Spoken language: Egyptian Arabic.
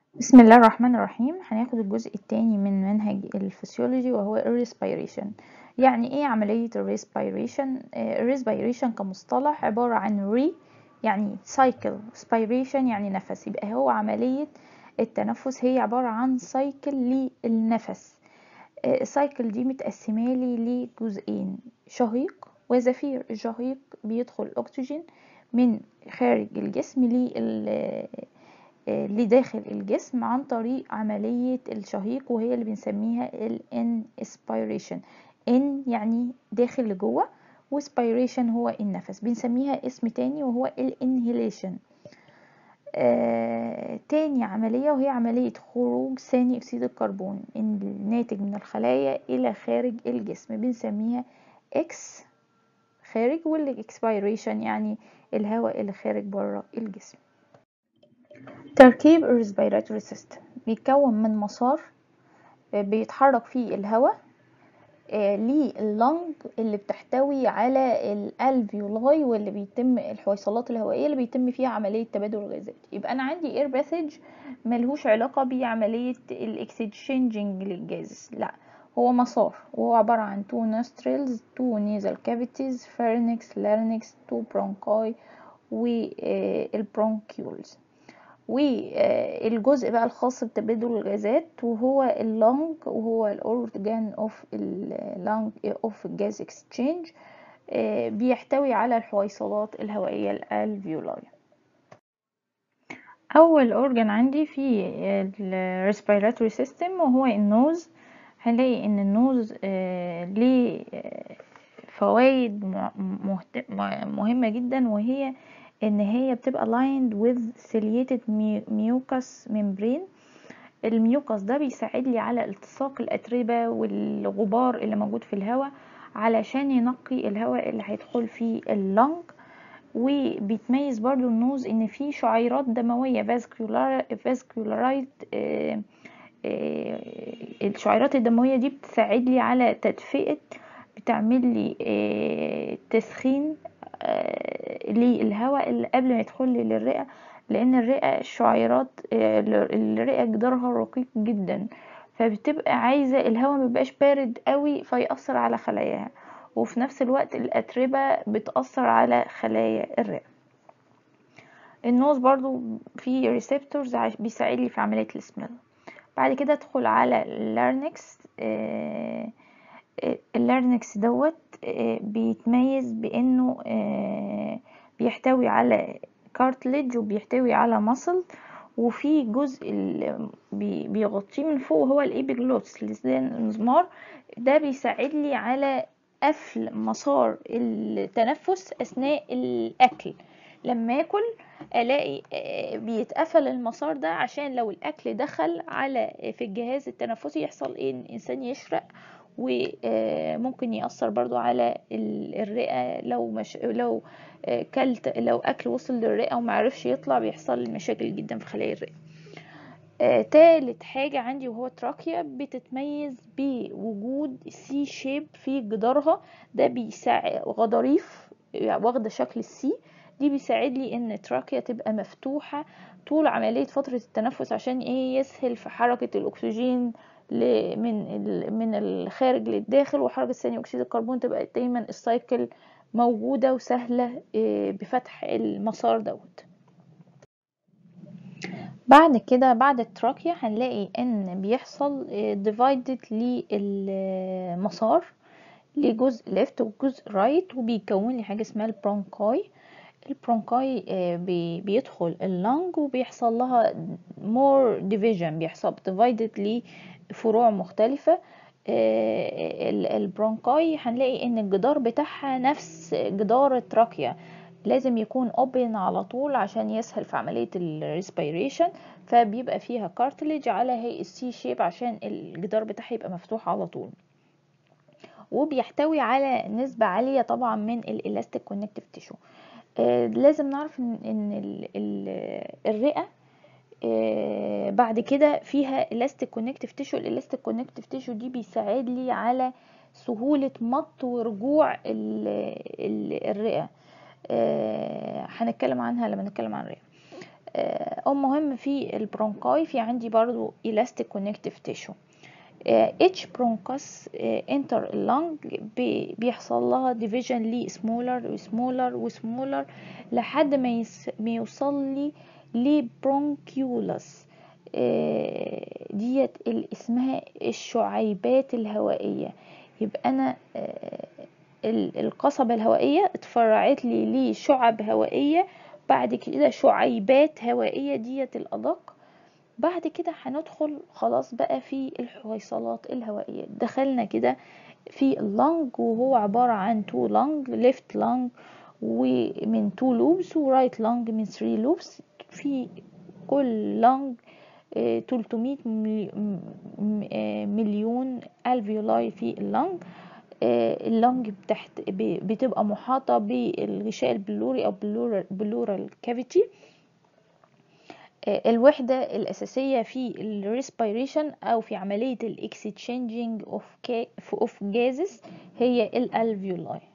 بسم الله الرحمن الرحيم هناخد الجزء الثاني من منهج الفسيولوجي وهو الريسبيريشن يعني ايه عملية الريسبيريشن الريسبيريشن كمصطلح عبارة عن ري يعني سايكل سبيريشن يعني نفس يبقى هو عملية التنفس هي عبارة عن سايكل للنفس السايكل دي متقسمة لي لجزئين شهيق وزفير الشهيق بيدخل الأكسجين من خارج الجسم لل لداخل الجسم عن طريق عملية الشهيق وهي اللي بنسميها ال inspiration in يعني داخل لجوه وspiration هو النفس بنسميها اسم تاني وهو ال inhalation آه تاني عملية وهي عملية خروج ثاني أكسيد الكربون الناتج من الخلايا إلى خارج الجسم بنسميها X خارج والإكسبيريشن يعني الهواء اللي خارج بره الجسم تركيب الريسبيراتوري سيستم بيتكون من مسار بيتحرك فيه الهواء لللنج اللي بتحتوي على الالفيولاي واللي بيتم الحويصلات الهوائيه اللي بيتم فيها عمليه تبادل الغازات يبقى انا عندي اير باسج ملهوش علاقه بعمليه الاكسشينجينج للجاز لا هو مسار وهو عباره عن تو نوستريلز تو نيزل كافيتيز فارنكس لارنكس تو برونكاي والبرونكيولز والجزء بقى الخاص بتبادل الغازات وهو اللنج وهو الاورجان اوف اللنج اوف جاز اكسشينج بيحتوي على الحويصلات الهوائيه الالفيولاي اول اورجان عندي في الريسبيراتوري سيستم وهو النوز هنلاقي ان النوز ليه فوائد مهمه جدا وهي ان هي بتبقى lined with ciliated mucus membrane الميوكس ده بيساعد لي على التصاق الاتربه والغبار اللي موجود في الهواء علشان ينقي الهواء اللي هيدخل في اللنج وبيتميز برضو النوز ان فيه شعيرات دمويه فاسكولار فاسكولارايت الشعيرات الدمويه دي بتساعد لي على تدفئه بتعمل لي تسخين للهواء اللي قبل ما يدخل لي للرئه لان الرئه الشعيرات الرئه جدارها رقيق جدا فبتبقى عايزه الهواء ميبقاش بارد قوي فيأثر على خلاياها وفي نفس الوقت الاتربه بتأثر على خلايا الرئه النوز برضو في ريسبتورز بيساعد لي في عمليه السميل بعد كده ادخل على اللارنكس اللارنكس دوت بيتميز بانه بيحتوي على كارتليج وبيحتوي على مصل وفي جزء بيغطيه من فوق هو الابيجلوتس لسان المزمار ده بيساعد لي على قفل مسار التنفس اثناء الاكل لما اكل الاقي بيتقفل المسار ده عشان لو الاكل دخل على في الجهاز التنفسي يحصل ايه الانسان يشرق وممكن يأثر برضو على الرئة لو مش لو كلت لو أكل وصل للرئة ومعرفش يطلع بيحصل مشاكل جدا في خلايا الرئة آه، تالت حاجة عندي وهو تراكيا بتتميز بوجود سي شيب في جدارها ده بيساعد غضاريف واخدة شكل السي دي بيساعد لي ان تراكيا تبقى مفتوحة طول عملية فترة التنفس عشان ايه يسهل في حركة الاكسجين من من الخارج للداخل وحركة ثاني أكسيد الكربون تبقى دايما السايكل موجودة وسهلة بفتح المسار دوت بعد كده بعد التراكيا هنلاقي ان بيحصل ديفايدد للمسار لجزء ليفت وجزء رايت وبيكون لي حاجة اسمها البرونكاي البرونكاي بيدخل اللنج وبيحصل لها مور ديفيجن بيحصل ديفايدد لفروع مختلفة البرونكاي هنلاقي ان الجدار بتاعها نفس جدار التراكيا لازم يكون اوبن على طول عشان يسهل في عملية الريسبيريشن فبيبقى فيها كارتليج على هيئة سي شيب عشان الجدار بتاعها يبقى مفتوح على طول وبيحتوي على نسبة عالية طبعا من الالاستيك كونكتيف تيشو آه لازم نعرف ان, إن ال ال الرئة آه بعد كده فيها الاستيك كونكتيف تيشو الالاستيك كونكتيف تيشو دي بيساعد لي على سهولة مط ورجوع ال ال الرئة هنتكلم عنها لما نتكلم عن الرئة او مهم في البرونكاي في عندي برضو elastic connective tissue اتش برونكس انتر اللنج بيحصل لها ديفيجن لي سمولر وسمولر وسمولر لحد ما, يس ما يوصل لي لبرونكيولس ديت اللي اسمها الشعيبات الهوائية يبقى انا القصبة الهوائية اتفرعت لي لشعب هوائية بعد كده شعيبات هوائية ديت الأدق بعد كده هندخل خلاص بقى في الحويصلات الهوائية دخلنا كده في اللنج وهو عبارة عن تو لنج ليفت لنج ومن تو لوبس ورايت لنج من ثري لوبس في كل لنج 300 مليون الفيولاي في اللنج اللنج بتحت بتبقى محاطة بالغشاء البلوري أو بلورال كافيتي الوحدة الأساسية في الريسبيريشن أو في عملية الاكستشينجينج اوف اوف جازز هي الالفيولاي